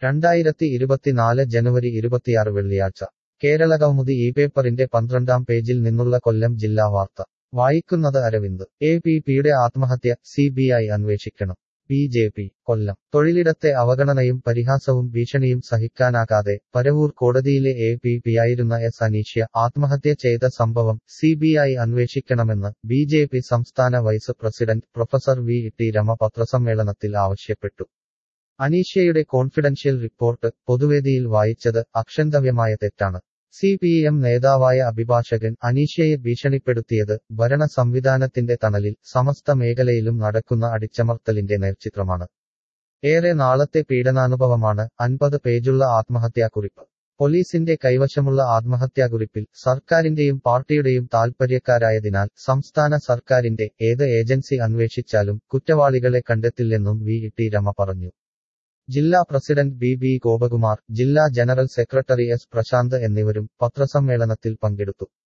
രണ്ടായിരത്തി ഇരുപത്തിനാല് ജനുവരി ഇരുപത്തിയാറ് വെള്ളിയാഴ്ച കേരളകൗമുദി ഈ പേപ്പറിന്റെ പന്ത്രണ്ടാം പേജിൽ നിന്നുള്ള കൊല്ലം ജില്ലാ വാർത്ത വായിക്കുന്നത് അരവിന്ദ് എ പി പിയുടെ ആത്മഹത്യ സി ബി ഐ അന്വേഷിക്കണം ബി ജെ പി കൊല്ലം തൊഴിലിടത്തെ അവഗണനയും പരിഹാസവും ഭീഷണിയും സഹിക്കാനാകാതെ പരവൂർ കോടതിയിലെ എ പി പിയായിരുന്ന എസ് അനീഷ്യ ആത്മഹത്യ ചെയ്ത സംഭവം സി ബി ഐ അന്വേഷിക്കണമെന്ന് ബി ജെ പി സംസ്ഥാന vice president professor V T Rama പത്രസമ്മേളനത്തിൽ ആവശ്യപ്പെട്ടു അനീഷ്യയുടെ കോൺഫിഡൻഷ്യൽ റിപ്പോർട്ട് പൊതുവേദിയിൽ വായിച്ചത് അക്ഷന്തവ്യമായ തെറ്റാണ് സി പി എം നേതാവായ അഭിഭാഷകൻ അനീഷ്യയെ ഭീഷണിപ്പെടുത്തിയത് ഭരണ സംവിധാനത്തിന്റെ തണലിൽ സമസ്ത മേഖലയിലും നടക്കുന്ന അടിച്ചമർത്തലിന്റെ നേർചിത്രമാണ് ഏറെ നാളത്തെ പീഡനാനുഭവമാണ് അൻപത് പേജുള്ള ആത്മഹത്യാക്കുറിപ്പ് പോലീസിന്റെ കൈവശമുള്ള ആത്മഹത്യാക്കുറിപ്പിൽ സർക്കാരിന്റെയും പാർട്ടിയുടെയും താൽപര്യക്കാരായതിനാൽ സംസ്ഥാന സർക്കാരിന്റെ ഏത് ഏജൻസി അന്വേഷിച്ചാലും കുറ്റവാളികളെ കണ്ടെത്തില്ലെന്നും വി ടി രമ പറഞ്ഞു ജില്ലാ പ്രസിഡന്റ് ബി ബി ഗോപകുമാർ ജില്ലാ ജനറൽ സെക്രട്ടറി എസ് പ്രശാന്ത് എന്നിവരും പത്രസമ്മേളനത്തിൽ പങ്കെടുത്തു